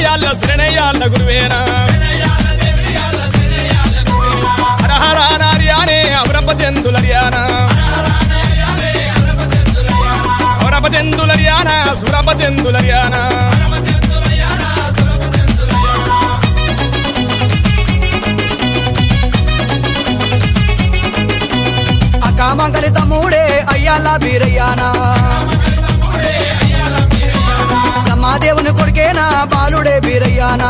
శరణయ్యాళ్ళ శరణయ్యాళ్ళ గురువేనా హర హర నార్యానే అవరప జంతులర్యానా అవరప జంతులర్యానా సురప జంతులర్యానా అకామంగలి తమ్ముడే అయ్యాల బీరయ్యానా బ్రహ్మాదేవుని కొడుకేనా బాలుడే బీరయ్యానా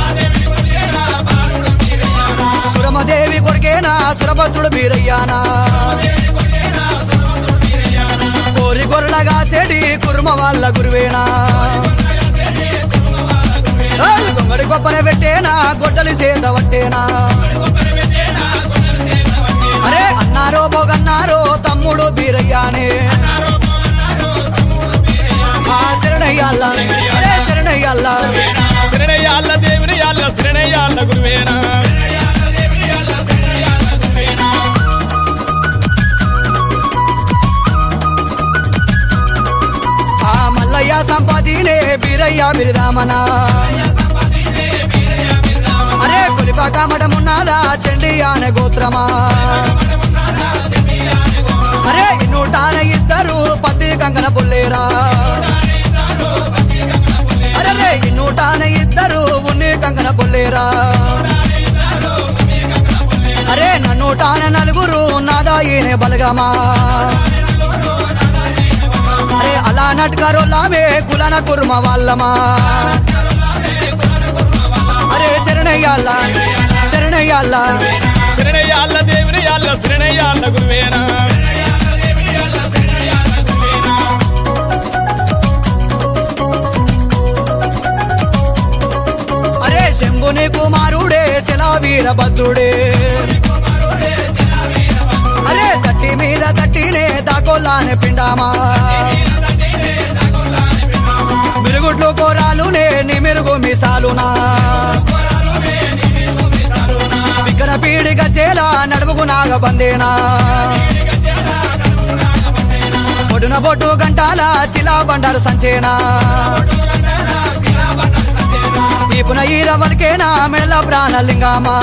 సురమదేవి కొడుకేనా సురభద్రుడు బీరయ్యానా కోరి గొర్రెలగా సెడి కుర్మ వాళ్ళ గురువేనా ఏయ్, గొంగడి గొప్పన పెట్టేనా గొడ్డలి సేద పట్టేనా అరే అన్నారో బోగన్నారో తమ్ముడు బీరయ్యానే ఆ శరణయ్యాల అరే శరణయ్యాల శరణయ్యాళ్ళ దేవుని యాళ్ళ శరణయ్యాళ్ళ గురువేనా ఆ మల్లయ్య సంపదినే బీరయ్య బిరిదామనా అరే కొలిపాక మఠమున్నాదా చండి అనే గోత్రమా అరే నూటాన ఇద్దరు పత్తి కంకణ పుల్లేరా అరే రే నూటాన ఇద్దరు ఉన్ని కంకణ పుల్లేరా అరే నూటాన నలుగురు నాదా ఈయన బలగమా అరే అలా నట్కరోలామే కులన కుర్మ వాళ్ళమా అరే శరణయ్యాల శరణయ్యాల శరణయ్యాళ్ళ దేవుని యాళ్ళ శరణయ్యాళ్ళ గురువేనా అరే శంభుని కుమారుడే శిలా వీరభద్రుడే అరే తట్టి మీద తట్టినే దాకోలానే పిండామా మిరుగుడ్లు కోరాలునే నిమిరుగు మిసాలునా వికర పీడి గజ్జేల నడుముకు నాగబందేనా పొడున బొట్టు గంటాల శిలా బండారు సంచేనా నీపున ఈరవల్కేనా మెడల ప్రాణలింగమా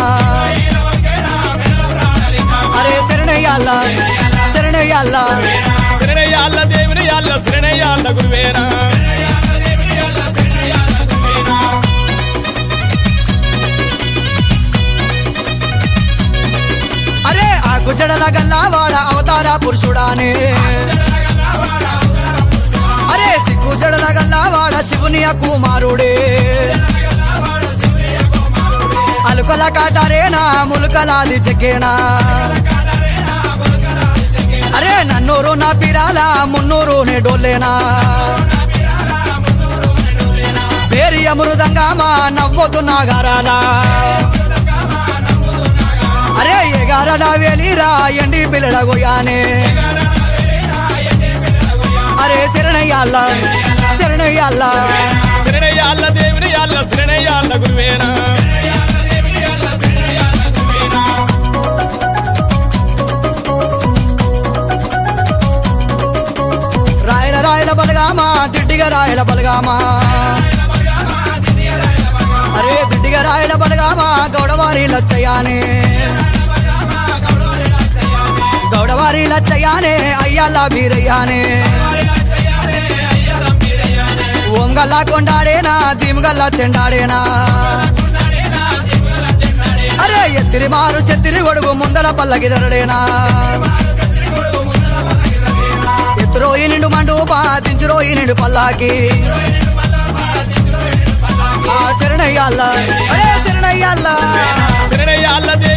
అరే శరణయ్యాల శరణయ్యాల శరణయ్యాళ్ళ దేవుని యాళ్ళ శరణయ్యాళ్ళ గురువేనా అరే ఆ గుజ్జడల గల్లావాడ అవతార పురుషుడానే అరే సిగ్గు జడల గల్లావాడ శివుని కుమారుడే అలుకల కాటారేనా ములుకలాది జగ్గేనా అరే నన్నూరు నా పిరాల మున్నూరు నే డోలేనా పేరి అమృదంగామా నవ్వొద్దు నాగారాలా అరే ఎగారడా వేలిరా ఎండి పిల్లడ గోయానే అరే శరణయ్యాల శరణయ్యాల శరణయ్యాళ్ళ దేవుని యాళ్ళ శరణయ్యాళ్ళ గురువేనా రాయల రాయల బలగామా దిడ్డిగా రాయల బలగామా అరే దిడ్డిగా రాయల బలగామా గౌడవారి లచ్చయ్యానే గౌడవారి లచ్చయ్యానే అయ్యాల బీరయ్యానే ఓంగల్లా కొండాడేనా దిమగల్లా చెండాడేనా అరే ఎత్తిరి మారు చెత్తిరి గొడుగు ముందల పల్లకిదరడేనా ఎత్తురో ఈ నిండు మండూపా దించురో ఈ నిండు పల్లాకి ఆ శరణయ్యాల అరే శరణయ్యాల శరణయ్యాళ్ళ దేవుని